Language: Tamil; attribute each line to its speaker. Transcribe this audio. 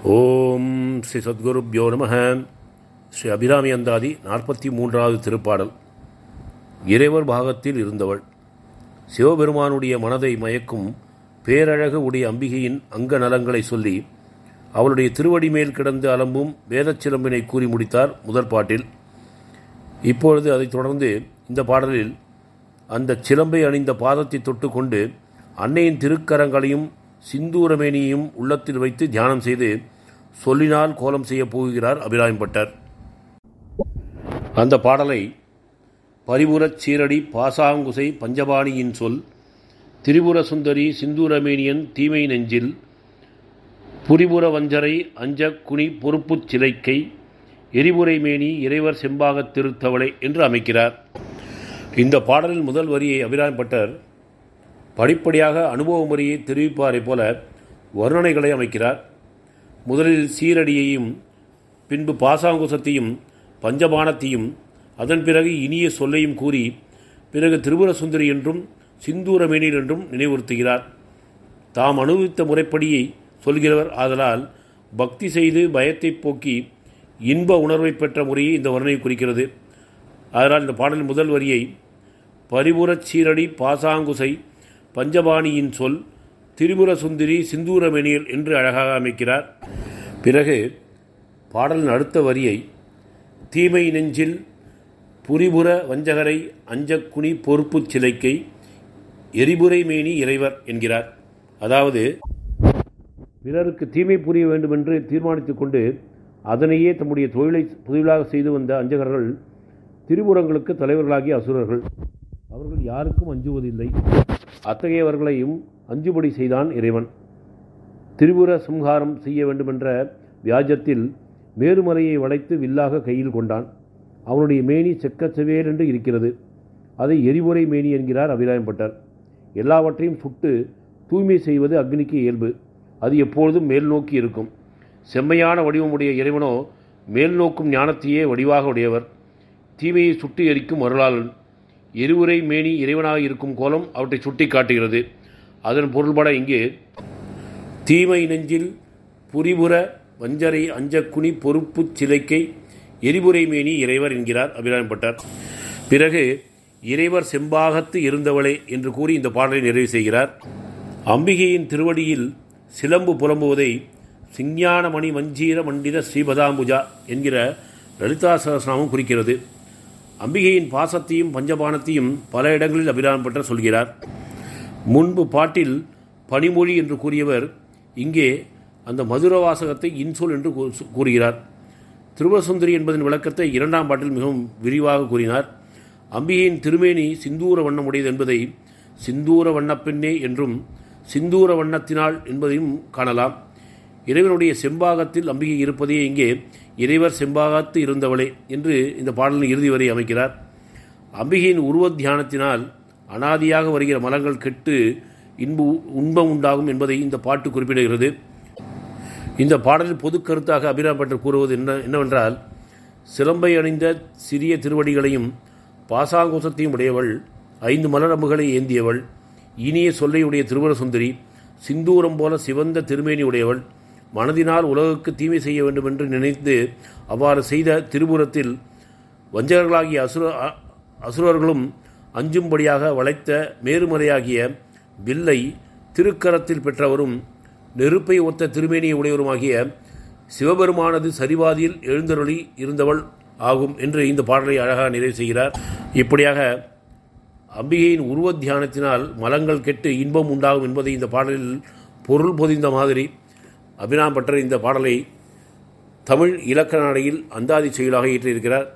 Speaker 1: ஓம் ஸ்ரீ சத்குருப்யோ நம ஸ்ரீ அபிராமி அந்தாதி நாற்பத்தி மூன்றாவது திருப்பாடல் இறைவர் பாகத்தில் இருந்தவள் சிவபெருமானுடைய மனதை மயக்கும் பேரழகு உடைய அம்பிகையின் அங்க நலங்களை சொல்லி அவளுடைய திருவடி மேல் கிடந்து அலம்பும் வேதச் சிலம்பினை கூறி முடித்தார் முதல் பாட்டில் இப்பொழுது அதைத் தொடர்ந்து இந்த பாடலில் அந்த சிலம்பை அணிந்த பாதத்தை தொட்டுக்கொண்டு அன்னையின் திருக்கரங்களையும் சிந்தூரமேனியையும் உள்ளத்தில் வைத்து தியானம் செய்து சொல்லினால் கோலம் செய்யப் போகிறார் அபிராம்பட்டர் அந்த பாடலை பரிபுரச் சீரடி பாசாங்குசை பஞ்சபாணியின் சொல் திரிபுர சுந்தரி சிந்தூரமேனியன் தீமை நெஞ்சில் புரிபுர வஞ்சரை அஞ்ச குனி பொறுப்புச் சிலைக்கை எரிபுரை மேனி இறைவர் செம்பாகத் திருத்தவளை என்று அமைக்கிறார் இந்த பாடலின் முதல் வரியை அபிராம்பட்டர் படிப்படியாக அனுபவ முறையை தெரிவிப்பாரைப் போல வர்ணனைகளை அமைக்கிறார் முதலில் சீரடியையும் பின்பு பாசாங்குசத்தையும் பஞ்சபானத்தையும் அதன் பிறகு இனிய சொல்லையும் கூறி பிறகு திரிபுர சுந்தரி என்றும் சிந்தூரமேனில் என்றும் நினைவுறுத்துகிறார் தாம் அனுபவித்த முறைப்படியை சொல்கிறவர் ஆதலால் பக்தி செய்து பயத்தை போக்கி இன்ப உணர்வை பெற்ற முறையை இந்த வர்ணனை குறிக்கிறது அதனால் இந்த பாடலின் முதல் வரியை பரிபுரச் சீரடி பாசாங்குசை பஞ்சபாணியின் சொல் திரிபுர சுந்தரி சிந்தூரமெனியல் என்று அழகாக அமைக்கிறார் பிறகு பாடலின் அடுத்த வரியை தீமை நெஞ்சில் புரிபுர வஞ்சகரை அஞ்சக்குனி பொறுப்புச் சிலைக்கை எரிபுரை மேனி இறைவர் என்கிறார் அதாவது பிறருக்கு தீமை புரிய வேண்டுமென்று தீர்மானித்துக் கொண்டு அதனையே தம்முடைய தொழிலை தொழிலாக செய்து வந்த அஞ்சகர்கள் திரிபுரங்களுக்கு தலைவர்களாகிய அசுரர்கள் அவர்கள் யாருக்கும் அஞ்சுவதில்லை அத்தகையவர்களையும் அஞ்சுபடி செய்தான் இறைவன் திரிபுர சம்ஹாரம் செய்ய வேண்டுமென்ற வியாஜத்தில் மேருமலையை வளைத்து வில்லாக கையில் கொண்டான் அவனுடைய மேனி செக்கச்செவேல் என்று இருக்கிறது அதை எரிபுரை மேனி என்கிறார் அபிராயம்பட்டர் எல்லாவற்றையும் சுட்டு தூய்மை செய்வது அக்னிக்கு இயல்பு அது எப்பொழுதும் மேல் நோக்கி இருக்கும் செம்மையான வடிவமுடைய இறைவனோ மேல் நோக்கும் ஞானத்தையே வடிவாக உடையவர் தீமையை சுட்டு எரிக்கும் அருளாளன் எரிவுரை மேனி இறைவனாக இருக்கும் கோலம் அவற்றை சுட்டி காட்டுகிறது அதன் பொருள்பட இங்கே தீமை நெஞ்சில் புரிபுற வஞ்சரை அஞ்சக்குனி பொறுப்பு சிலைக்கை எரிபுரை மேனி இறைவர் என்கிறார் அபிராம்பட்டர் பிறகு இறைவர் செம்பாகத்து இருந்தவளே என்று கூறி இந்த பாடலை நிறைவு செய்கிறார் அம்பிகையின் திருவடியில் சிலம்பு புலம்புவதை சிஞ்ஞானமணி மஞ்சீர மண்டித ஸ்ரீபதாம்புஜா என்கிற லலிதா சகசிரநாமம் குறிக்கிறது அம்பிகையின் பாசத்தையும் பஞ்சபானத்தையும் பல இடங்களில் அபிராம்பட்டர் சொல்கிறார் முன்பு பாட்டில் பனிமொழி என்று கூறியவர் இங்கே அந்த மதுர வாசகத்தை இன்சொல் என்று கூறுகிறார் திருவசுந்தரி என்பதன் விளக்கத்தை இரண்டாம் பாட்டில் மிகவும் விரிவாக கூறினார் அம்பிகையின் திருமேனி சிந்தூர வண்ணமுடையது என்பதை சிந்தூர வண்ணப்பெண்ணே என்றும் சிந்தூர வண்ணத்தினாள் என்பதையும் காணலாம் இறைவனுடைய செம்பாகத்தில் அம்பிகை இருப்பதே இங்கே இறைவர் செம்பாகத்து இருந்தவளே என்று இந்த பாடலின் இறுதி வரை அமைக்கிறார் அம்பிகையின் உருவ தியானத்தினால் அனாதியாக வருகிற மலங்கள் கெட்டு இன்பு உண்பம் உண்டாகும் என்பதை இந்த பாட்டு குறிப்பிடுகிறது இந்த பாடலில் பொது கருத்தாக அபிராம்பட்டர் கூறுவது என்ன என்னவென்றால் சிலம்பை அணிந்த சிறிய திருவடிகளையும் பாசாங்குசத்தையும் உடையவள் ஐந்து மலரம்புகளை ஏந்தியவள் இனிய சொல்லையுடைய திருவர சுந்தரி சிந்தூரம் போல சிவந்த திருமேனி உடையவள் மனதினால் உலகுக்கு தீமை செய்ய வேண்டும் என்று நினைத்து அவ்வாறு செய்த திருபுரத்தில் வஞ்சகர்களாகிய அசுர அசுரர்களும் அஞ்சும்படியாக வளைத்த மேருமறையாகிய வில்லை திருக்கரத்தில் பெற்றவரும் நெருப்பை ஒத்த திருமேனியை உடையவருமாகிய சிவபெருமானது சரிவாதியில் எழுந்தருளி இருந்தவள் ஆகும் என்று இந்த பாடலை அழகாக நிறைவு செய்கிறார் இப்படியாக அம்பிகையின் உருவ தியானத்தினால் மலங்கள் கெட்டு இன்பம் உண்டாகும் என்பதை இந்த பாடலில் பொருள் பொதிந்த மாதிரி அபிராம் பட்டர் இந்த பாடலை தமிழ் இலக்கண நடையில் அந்தாதி செயலாக இயற்றியிருக்கிறார்